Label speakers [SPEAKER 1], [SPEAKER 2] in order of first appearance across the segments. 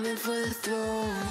[SPEAKER 1] coming for the throne.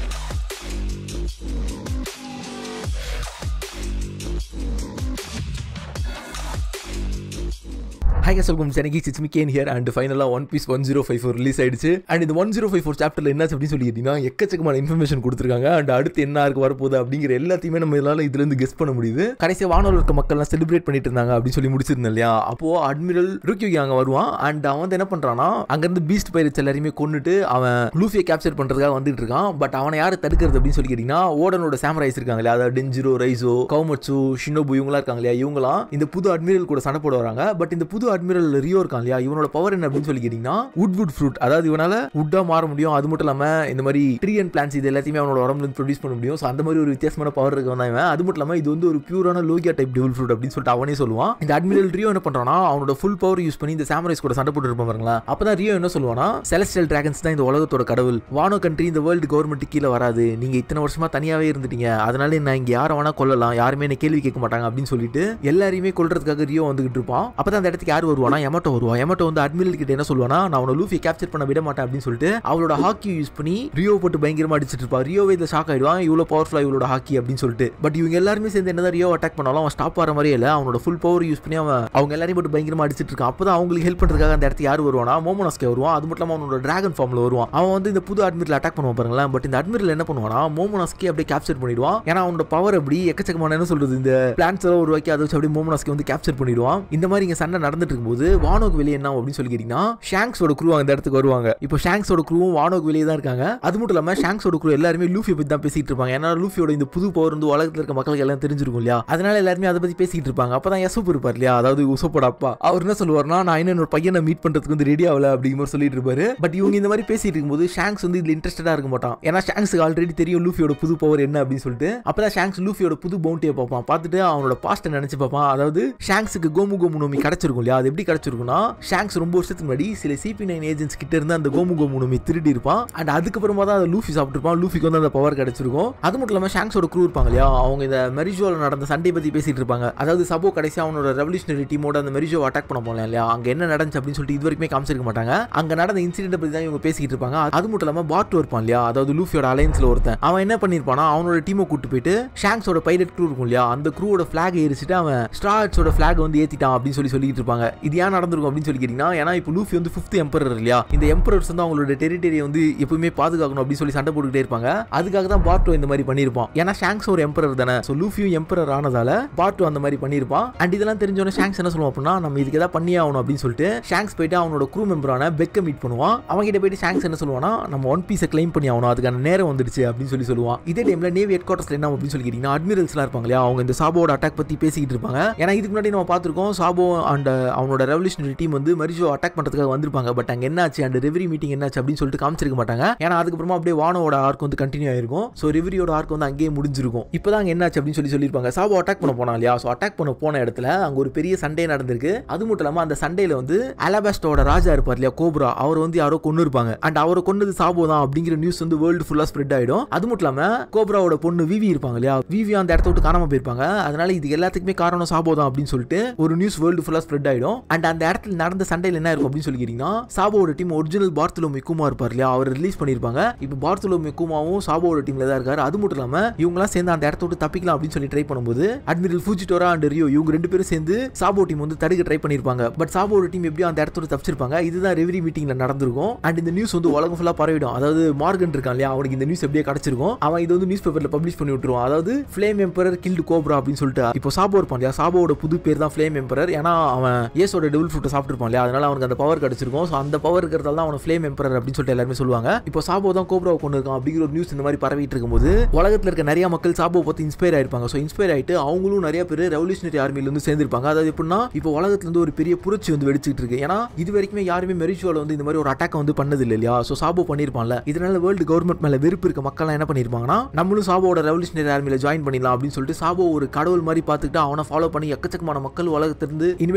[SPEAKER 2] Hi guys welcome செனகி சிட்ஸ் மிக்கேன் ஹியர் அண்ட் ஃபைனலாக One Piece one zero five four release ஆயிடுச்சு and இந்த ஒன் ஜீரோ ஃபைவ் ஃபோர் சாப்டரில் என்னாச்சு அப்படின்னு சொல்லி கேட்டிங்கன்னா எக்கச்சக்கமான இன்ஃபர்மேஷன் கொடுத்துருக்காங்க அண்ட் அடுத்து என்ன இருக்கு வரப்போகுது அப்படிங்கிற எல்லாத்தையுமே நம்ம இதனால இதுலேருந்து கெஸ் பண்ண முடியுது கடைசியாக வானூர் இருக்க மக்கள்லாம் செலிப்ரேட் பண்ணிட்டு இருந்தாங்க அப்படின்னு சொல்லி முடிச்சிருந்தேன் இல்லையா அப்போ அட்மிரல் ருக்கியூகி அங்கே வருவான் அண்ட் அவன் வந்து என்ன பண்ணுறான்னா அங்கேருந்து பீஸ்ட் பைரட்ஸ் எல்லாரையுமே கொண்டுட்டு அவன் லூஃபியை கேப்சர் பண்ணுறதுக்காக வந்துட்டு இருக்கான் பட் அவனை யார் தடுக்கிறது அப்படின்னு சொல்லி கேட்டிங்கன்னா ஓடனோட சாமரைஸ் இருக்காங்க இல்லையா அதாவது டெஞ்சிரோ ரைசோ கவுமட்சு ஷினோபு இவங்களாம் இருக்காங்க இல்லையா இவங்களாம் இந்த புது அட்மிரல் கூட சண்டை போட வராங்க பட் இந்த புது அட்மிரல் ரியோ இருக்கான் இல்லையா இவனோட பவர் என்ன அப்படின்னு சொல்லி கேட்டிங்கன்னா உட் வுட் ஃப்ரூட் அதாவது இவனால உட்டா மாற முடியும் அது மட்டும் இல்லாம இந்த மாதிரி ட்ரீ அண்ட் பிளான்ஸ் இது எல்லாத்தையுமே அவனோட உடம்புல இருந்து ப்ரொடியூஸ் பண்ண முடியும் ஸோ அந்த மாதிரி ஒரு வித்தியாசமான பவர் இருக்க வந்தான் இவன் அது மட்டும் இல்லாம இது வந்து ஒரு பியூரான லோகியா டைப் டெவல் ஃப்ரூட் அப்படின்னு சொல்லிட்டு அவனே சொல்லுவான் இந்த அட்மிரல் ரியோ என்ன பண்றானா அவனோட ஃபுல் பவர் யூஸ் பண்ணி இந்த சாமரைஸ் கூட சண்டை போட்டு இருப்பான் பாருங்களா அப்பதான் ரியோ என்ன சொல்லுவானா செலஸ்டியல் டிராகன்ஸ் தான் இந்த உலகத்தோட கடவுள் வானோ கண்ட்ரி இந்த வேர்ல்டு கவர்மெண்ட் கீழே வராது நீங்க இத்தனை வருஷமா தனியாவே இருந்துட்டீங்க அதனால நான் இங்க யாரை வேணா கொல்லலாம் யாருமே என்ன கேள்வி கேட்க மாட்டாங்க அப்படின்னு சொல்லிட்டு எல்லாரையுமே கொல்றதுக்காக ரியோ வந்துகிட்டு இருப்பான் அப்பதான் அந்த இடத்துக்கு யார் வருவானா எமட்டோ வருவா எமட்டோ வந்து அட்மிரல் கிட்ட என்ன சொல்லுவானா நான் அவனை லூஃபியை கேப்சர் பண்ண விட மாட்டேன் அப்படின்னு சொல்லிட்டு அவளோட ஹாக்கி யூஸ் பண்ணி ரியோ போட்டு பயங்கரமா அடிச்சிட்டு இருப்பா ரியோவே இதில் ஷாக் ஆயிடுவான் இவ்வளோ பவர்ஃபுல்லா இவளோட ஹாக்கி அப்படின்னு சொல்லிட்டு பட் இவங்க எல்லாருமே சேர்ந்து என்னதான் ரியோ அட்டாக் பண்ணாலும் அவன் ஸ்டாப் ஆகிற மாதிரியே இல்லை அவனோட ஃபுல் பவர் யூஸ் பண்ணி அவன் அவங்க எல்லாரையும் போட்டு பயங்கரமா அடிச்சிட்டு இருக்கான் அப்பதான் அவங்களுக்கு ஹெல்ப் பண்றதுக்காக அந்த இடத்துக்கு யார் வருவானா மோமோனாஸ்கே வருவான் அது மட்டும் இல்லாம அவனோட டிராகன் ஃபார்ம்ல வருவான் அவன் வந்து இந்த புது அட்மிரல் அட்டாக் பண்ணுவான் பாருங்களேன் பட் இந்த அட்மிரல் என்ன பண்ணுவானா மோமோனாஸ்கே அப்படியே கேப்சர் பண்ணிடுவான் ஏன்னா அவனோட பவர் அப்படி எக்கச்சக்கமான என்ன சொல்றது இந்த பிளான்ஸ் எல்லாம் உருவாக்கி அதை வச்சு அப்படியே மோமோனாஸ்கே வந்து கேப்சர் பண்ணிடுவான் இந்த மாதிரி இங்க சண்டை நடந்துட்டு இருக்கும்போது வானோக்கு வெளியே என்ன ஆகும் அப்படின்னு சொல்லி கேட்டீங்கன்னா ஷாங்ஸோட குரூ அந்த இடத்துக்கு வருவாங்க இப்போ ஷாங்ஸோட குரூவும் வானோக்கு வெளியே தான் இருக்காங்க அது மட்டும் இல்லாம ஷாங்ஸோட குரூ எல்லாருமே லூஃபி பத்தி தான் பேசிட்டு இருப்பாங்க ஏன்னா லூஃபியோட இந்த புது பவர் வந்து உலகத்துல இருக்க மக்களுக்கு எல்லாம் தெரிஞ்சிருக்கும் இல்லையா அதனால எல்லாருமே அதை பத்தி பேசிட்டு இருப்பாங்க அப்பதான் யசோப் இருப்பார் இல்லையா அதாவது உசோப்போட அப்பா அவர் என்ன சொல்லுவார்னா நான் இன்னும் என்னோட பையனை மீட் பண்றதுக்கு வந்து ரெடி ஆகல அப்படிங்கிற மாதிரி சொல்லிட்டு இருப்பாரு பட் இவங்க இந்த மாதிரி பேசிட்டு இருக்கும்போது ஷாங்ஸ் வந்து இதுல இன்ட்ரெஸ்டடா இருக்க மாட்டான் ஏன்னா ஷாங்ஸுக்கு ஆல்ரெடி தெரியும் லூஃபியோட புது பவர் என்ன அப்படின்னு சொல்லிட்டு அப்பதான் ஷாங்ஸ் லூஃபியோட புது பவுண்டியை பார்ப்பான் பார்த்துட்டு அவனோட பாஸ்ட்டை நினைச்சு பார்ப்பான் அதாவது ஷாங்ஸுக்கு கோமு கோமு நோமி கிடைச்சிருக்கும் இல்லையா அது எப்படி கிடைச்சிருக்கும்னா ஷாங்ஸ் ரொம்ப வருஷத்துக்கு முன்னாடி சில சிபி நைன் ஏஜென்ட்ஸ் கிட்ட இருந்து அந்த கோமு கோமு நோமி திருடி இருப்பான் அண்ட் அதுக்கப்புறமா தான் அதை லூஃபி சாப்பிட்டுருப்பான் லூஃபிக்கு வந்து அந்த பவர் கிடைச்சிருக்கும் அது மட்டும் இல்லாமல் ஷாங்ஸோட க்ரூ இருப்பாங்க இல்லையா அவங்க இந்த மெரிஜோவில் நடந்த சண்டை பத்தி பேசிட்டு இருப்பாங்க அதாவது சபோ கடைசி அவனோட ரெவல்யூஷனரி டீமோட அந்த மெரிஜோ அட்டாக் பண்ண போலாம் இல்லையா அங்க என்ன நடந்துச்சு அப்படின்னு சொல்லிட்டு இது வரைக்குமே காமிச்சிருக்க மாட்டாங்க அங்க நடந்த இன்சிடென்ட் பத்தி தான் இவங்க பேசிட்டு இருப்பாங்க அது மட்டும் இல்லாம பாட்டு இருப்பான் இல்லையா அதாவது லூஃபியோட அலைன்ஸ்ல ஒருத்தன் அவன் என்ன பண்ணிருப்பானா அவனோட டீமை கூட்டு போயிட்டு ஷாங்ஸோட பைலட் க்ரூ இருக்கும் இல்லையா அந்த க்ரூவோட ஃபிளாக் எரிச்சிட்டு அவன் ஸ்டார்ட்ஸோட ஃபிளாக் வந்து ஏத்திட்டான் அப்படின்னு சொல்லி சொல்லிட்டு இருப்பாங்க இது ஏன் நடந்திருக்கும் அப்படின்னு சொல்லி கேட்டீங்கன்னா ஏன்னா இப்போ லூஃபி வந்து ஃபிஃப்த் எம்பரர் இல்லையா இந்த எம்பரர்ஸ் வந்து அவங்களோட டெரிட்டரியை வந்து எப்பவுமே பாதுகாக்கணும் அப்படின்னு சொல்லி சண்டை போட்டுக்கிட்டே இருப்பாங்க அதுக்காக தான் பாட்டோ இந்த மாதிரி பண்ணியிருப்பான் ஏன்னா ஷாங்ஸ் ஒரு எம்பரர் தானே ஸோ லூஃபியும் எம்பரர் ஆனதால பாட்டோ அந்த மாதிரி பண்ணியிருப்பான் அண்ட் இதெல்லாம் தெரிஞ்சவொடனே ஷாங்ஸ் என்ன சொல்லுவான் அப்படின்னா நம்ம இதுக்கு ஏதாவது பண்ணி ஆகணும் அப்படின்னு சொல்லிட்டு ஷாங்ஸ் போயிட்டு அவனோட க்ரூ மெம்பரான பெக்கை மீட் பண்ணுவான் அவங்க கிட்ட போயிட்டு ஷாங்ஸ் என்ன சொல்லுவானா நம்ம ஒன் பீஸை கிளைம் பண்ணி ஆகணும் அதுக்கான நேரம் வந்துடுச்சு அப்படின்னு சொல்லி சொல்லுவான் இதே டைம்ல நேவி ஹெட் குவார்டர்ஸ்ல என்ன அப்படின்னு சொல்லி கேட்டீங்கன்னா அட்மிரல்ஸ்லாம் இருப்பாங்க இல்லையா அவங்க இந்த சாபோட அட்டாக் பத்தி பேசிக்கிட்டு இருப்பாங்க ஏன்னா இதுக்கு முன்னாடி நம்ம பார்த்துருக்கோம் சாபோ அண்ட் அவனோட ரெவல்யூஷனரி டீம் வந்து மரிஜோ அட்டாக் பண்றதுக்காக வந்திருப்பாங்க பட் அங்க என்னாச்சு அண்ட் ரெவரி மீட்டிங் என்னாச்சு அப்படின்னு சொல்லிட்டு காமிச்சிருக்க மாட்டாங்க ஏன்னா அதுக்கப்புறமா அப்படியே வானோட ஆர்க் வந்து கண்டினியூ ஆயிருக்கும் ஸோ ரெவரியோட ஆர்க் வந்து அங்கேயே முடிஞ்சிருக்கும் இப்போதான் அங்க என்னாச்சு அப்படின்னு சொல்லி சொல்லியிருப்பாங்க சாபோ அட்டாக் பண்ண போனா இல்லையா ஸோ அட்டாக் பண்ண போன இடத்துல அங்க ஒரு பெரிய சண்டே நடந்திருக்கு அது மட்டும் இல்லாம அந்த சண்டையில வந்து அலபாஸ்டோட ராஜா இருப்பார் இல்லையா கோப்ரா அவர் வந்து யாரோ கொண்டு இருப்பாங்க அண்ட் அவரை கொண்டது சாபோ தான் அப்படிங்கிற நியூஸ் வந்து வேர்ல்டு ஃபுல்லா ஸ்ப்ரெட் ஆயிடும் அது மட்டும் இல்லாம கோப்ராவோட பொண்ணு விவி இருப்பாங்க இல்லையா விவி அந்த இடத்த விட்டு காணாம போயிருப்பாங்க அதனால இது எல்லாத்துக்குமே காரணம் சாபோ தான் அப்படின்னு சொல்லிட்டு ஒரு நியூஸ் வேர்ல்டு ஃபுல்லா ஸ்ப்ரெட் ஆயிடும் அண்ட் அந்த இடத்துல நடந்த சண்டையில் என்ன இருக்கும் அப்படின்னு சொல்லி கேட்டீங்கன்னா சாபோட டீம் ஒரிஜினல் பார்த்தலோ மிக்குமா இருப்பார் இல்லையா அவர் ரிலீஸ் பண்ணியிருப்பாங்க இப்போ பார்த்தலோ மிக்குமாவும் சாபோட டீம்ல தான் இருக்காரு அது மட்டும் இல்லாம இவங்கலாம் சேர்ந்து அந்த இடத்த விட்டு தப்பிக்கலாம் அப்படின்னு சொல்லி ட்ரை பண்ணும்போது அட்மிரல் ஃபூஜிட்டோரா அண்ட் ரியோ இவங்க ரெண்டு பேரும் சேர்ந்து சாபோ டீம் வந்து தடுக்க ட்ரை பண்ணியிருப்பாங்க பட் சாபோட டீம் எப்படியும் அந்த இடத்த விட்டு தப்பிச்சிருப்பாங்க இதுதான் ரெவரி மீட்டிங்ல நடந்திருக்கும் அண்ட் இந்த நியூஸ் வந்து உலகம் ஃபுல்லா பரவிடும் அதாவது மார்கன் இருக்கான் இல்லையா அவனுக்கு இந்த நியூஸ் எப்படியே கிடைச்சிருக்கும் அவன் இது வந்து நியூஸ் பேப்பர்ல பப்ளிஷ் பண்ணி விட்டுருவான் அதாவது ஃபிளேம் எம்பரர் கில்டு கோப்ரா அப்படின்னு சொல்லிட்டு இப்போ சாபோ இருப்பான் இல்லையா சாபோட புது பேர் தான் ஃபிளேம் எம்பரர் ஏன்னா அவன் ஏசோட டெவில் ஃப்ரூட்டை சாப்பிட்டுருப்பான் இல்லையா அதனால அவனுக்கு அந்த பவர் கிடைச்சிருக்கும் ஸோ அந்த பவர் இருக்கிறதால தான் அவன் ஃபிளேம் எம்பரர் அப்படின்னு சொல்லிட்டு எல்லாருமே சொல்லுவாங்க இப்போ சாபோ தான் கோப்ராவை கொண்டு இருக்கான் அப்படிங்கிற ஒரு நியூஸ் இந்த மாதிரி பரவிட்டு இருக்கும்போது உலகத்தில் இருக்க நிறைய மக்கள் சாபோ பார்த்து இன்ஸ்பயர் ஆயிருப்பாங்க ஸோ இன்ஸ்பயர் ஆயிட்டு அவங்களும் நிறைய பேர் ரெவல்யூஷனரி ஆர்மியில இருந்து சேர்ந்திருப்பாங்க அதாவது எப்படின்னா இப்போ உலகத்துல இருந்து ஒரு பெரிய புரட்சி வந்து வெடிச்சிட்டு இருக்கு ஏன்னா இது வரைக்குமே யாருமே மெரிச்சுவல வந்து இந்த மாதிரி ஒரு அட்டாக் வந்து பண்ணது இல்லை இல்லையா ஸோ சாபோ பண்ணியிருப்பான்ல இதனால வேர்ல்டு கவர்மெண்ட் மேல வெறுப்பு இருக்க மக்கள்லாம் என்ன பண்ணிருப்பாங்கன்னா நம்மளும் சாபோட ரெவல்யூஷனரி ஆர்மியில ஜாயின் பண்ணிடலாம் அப்படின்னு சொல்லிட்டு சாபோ ஒரு கடவுள் மாதிரி பார்த்துக்கிட்டு அவனை ஃபாலோ பண்ணி எக்கச்சக்கமான மக்கள் உலகத்திலிருந்து இனிமேட்டு ஃபிளேம்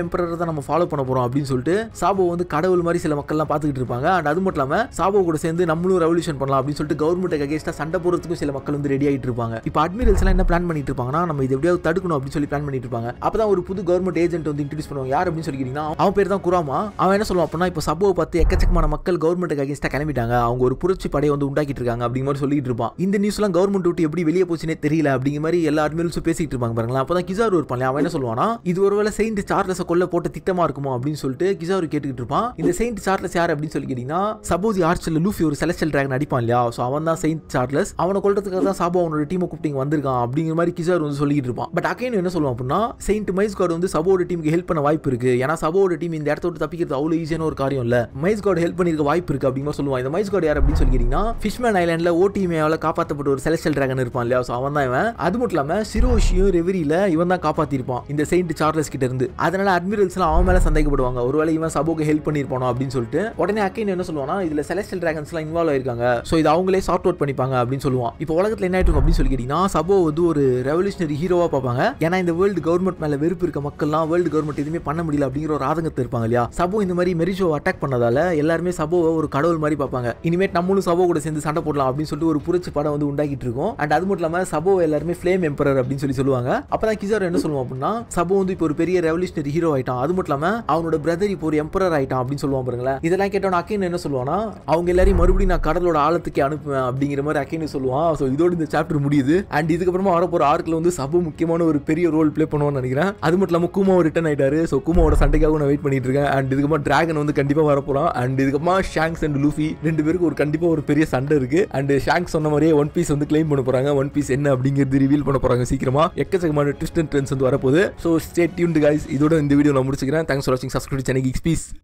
[SPEAKER 2] எம்பரர் தான் நம்ம ஃபாலோ பண்ண போறோம் அப்படின்னு சொல்லிட்டு சாபோ வந்து கடவுள் மாதிரி சில மக்கள்லாம் பார்த்துக்கிட்டு இருப்பாங்க அண்ட் அது மட்டும் இல்லாம சாபோ கூட சேர்ந்து நம்மளும் ரெவல்யூஷன் பண்ணலாம் அப்படின்னு சொல்லிட்டு கவர்மெண்ட் அகேன்ஸ்டா சண்டை போறதுக்கும் சில மக்கள் வந்து ரெடி ஆகிட்டு இருப்பாங்க இப்போ அட்மிரல்ஸ் எல்லாம் என்ன பிளான் பண்ணிட்டு இருப்பாங்கன்னா நம்ம இது எப்படியாவது தடுக்கணும் அப்படின்னு சொல்லி பிளான் பண்ணிட்டு இருப்பாங்க அப்பதான் ஒரு புது கவர்மெண்ட் ஏஜென்ட் வந்து இன்ட்ரடியூஸ் பண்ணுவாங்க யார் அப்படின்னு சொல்லி கேட்டீங்கன்னா அவன் பேர் தான் குராமா அவன் என்ன சொல்லுவான் அப்படின்னா இப்போ சபோவை பார்த்து எக்கச்சக்கமான மக்கள் கவர்மெண்ட் அகேன்ஸ்டா கிளம்பிட்டாங்க அவங்க ஒரு புரட்சி படையை வந்து உண்டாக்கிட்டு இருக்காங்க அப்படிங்கிற மாதிரி சொல்லிட்டு இருப்பான் இந்த நியூஸ்லாம் கவர்மெண்ட் விட்டு எப்படி வெளியே போச்சுனே தெரியல அப்படிங்கிற மாதிரி எல்லா அட்மிரல்ஸும் பேசிட்டு இருப்பாங்க பாருங்களா அப்பதான் கிசாரு இருப்பான் அவன் என்ன சொல்லுவானா இது ஒருவேளை செயின்ட் சார்லஸை கொல்ல போட்ட திட்டமா இருக்குமோ அப்படின்னு சொல்லிட்டு கிசாரு கேட்டுக்கிட்டு இருப்பான் இந்த செயின்ட் சார்லஸ் யார் அப்படின்னு சொல்லி கேட்டீங்கன்னா சபோதி ஆர்ச்சல் லூஃபி ஒரு செலஸ்டல் டிராகன் அடிப்பான் இல்லையா ஸோ அவன் தான் செயின்ட் சார்லஸ் அவனை கொல்றதுக்காக தான் சாபோ அவனோட டீமை கூப்பிட்டு வந்திருக்கான் அப்படிங்கிற மாதிரி கிசார் வந்து சொல்லிட்டு இருப்பான் பட் அகைன் என்ன சொல்லுவான் அப்படின்னா செயின்ட் மைஸ் கார்டு வந்து சபோட டீமுக்கு ஹெல்ப் பண்ண வாய்ப்பு இருக்கு ஏன்னா சபோட டீம் இந்த இடத்த விட்டு தப்பிக்கிறது அவ்வளோ ஈஸியான ஒரு காரியம் இல்ல மைஸ் கார்டு ஹெல்ப் பண்ணிருக்க வாய்ப்பு இருக்கு அப்படிங்கிற மாதிரி சொல்லுவான் இந்த மைஸ் கார்டு யார் அப்படின்னு சொல்லி கேட்டீங்கன்னா ஃபிஷ்மேன் ஐலாண்ட்ல ஓடிமேவால காப்பாற்றப்பட்ட ஒரு செலஸ்டல் டிராகன் இருப்பான் இல்லையா ஸோ அவன் தான் இவன் அது மட்டும் இல்லாம சிரோஷியும் ரெவரியில இவன் தான் காப்பாத்திருப்பான் இந்த செயின்ட் சார்லஸ் கிட்ட இருந்து அதனால அட்மிரல்ஸ்லாம் அவன் மேல சந்தேகப்படுவாங்க ஒருவேளை இவன் சபோக்கு ஹெல்ப் பண்ணிருப்பானோ அப்படின்னு சொல்லிட்டு உடனே அக்கைன் என்ன சொல்லுவானா இதுல செலஸ்டல் டிராகன்ஸ்லாம் இன்வால்வ் ஆயிருக்காங்க ஸோ இது அவங்களே சார்ட் அவுட் பண்ணிப்பாங்க அப்படின்னு சொல்லுவான் இப்போ உலகத்தில் என்ன ஆயிட்டு அப்படின்னு சொல்லி கேட்டீங்கன்னா சபோ வந்து ஒரு ரெவல்யூஷனரி ஹீரோவா பார்ப்பாங்க ஏன்னா இந்த வேர்ல்டு கவர்மெண்ட் மேல வெறுப்பு இருக்க மக்கள்லாம் வேர்ல்டு கவர்மெண்ட் எதுவுமே பண்ண முடியல அப்படிங்கிற ஒரு ஆதங்கத்தை இருப்பாங்க இல்லையா சபோ இந்த மாதிரி மெரிஜோ அட்டாக் பண்ணதால எல்லாருமே சபோவை ஒரு கடவுள் மாதிரி பார்ப்பாங்க இனிமேட் நம்மளும் சபோ கூட சேர்ந்து சண்டை போடலாம் அப்படின்னு சொல்லிட்டு ஒரு புரட்சி படம் வந்து உண்டாக்கிட்டு இருக்கோம் அண்ட் அது மட்டும் இல்லாம சபோ எல்லாருமே ஃபிளேம் எம்பரர் அப்படின்னு சொல்லி சொல்லுவாங்க அப்பதான் கிசார் என்ன சொல்லுவான் அப்படின்னா சபோ வந்து இப்போ ஒரு பெரிய ரெவல்யூஷனரி ஹீரோ ஆயிட்டான் அது மட்டும் இல்லாம அவனோட பிரதர் இப்போ ஒரு எம்பரர் ஆயிட்டான் அப்படின்னு சொல்லுவான் பாருங்களேன் இதெல்லாம் கேட்டவன அக்கின் என்ன சொல்லுவானா அவங்க எல்லாரையும் மறுபடியும் நான் கடலோட ஆழத்துக்கு அனுப்புவேன் அப்படிங்கிற மாதிரி அக்கின் சொல்லுவான் ஸோ இதோட இந்த சாப்டர் முடியுது அண்ட் இதுக்கப்புறமா வரப்போற ஆர்க்கில் வந்து சபு முக்கியமான ஒரு பெரிய ரோல் ப்ளே பண்ணுவான்னு நினைக்கிறேன் அது மட்டும் இல்லாமல் கூமா ரிட்டன் ஆயிட்டாரு ஸோ கூமாவோட சண்டைக்காக நான் வெயிட் பண்ணிட்டு இருக்கேன் அண்ட் இதுக்கப்புறம் டிராகன் வந்து கண்டிப்பாக வரப்போறான் அண்ட் இதுக்கப்புறமா ஷாங்ஸ் அண்ட் லூஃபி ரெண்டு பேருக்கு ஒரு கண்டிப்பாக ஒரு பெரிய சண்டை இருக்கு அண்ட் ஷாங்ஸ் சொன்ன மாதிரியே ஒன் பீஸ் வந்து கிளைம் பண்ண போறாங்க ஒன் பீஸ் என்ன அப்படிங்கிறது ரிவீல் பண்ண போறாங்க சீக்கிரமா எக்கச்சக்கமான ட்விஸ்ட் அண்ட் ட்ரெண்ட்ஸ் வந்து வரப்போகுது ஸோ ஸ்டே டியூன்டு கைஸ் இதோட இந்த வீடியோ நான் முடிச்சுக்கிறேன் தேங்க்ஸ் ஃபார் வாட்சிங் சப்ஸ்கிரைப் சேனல் பீஸ்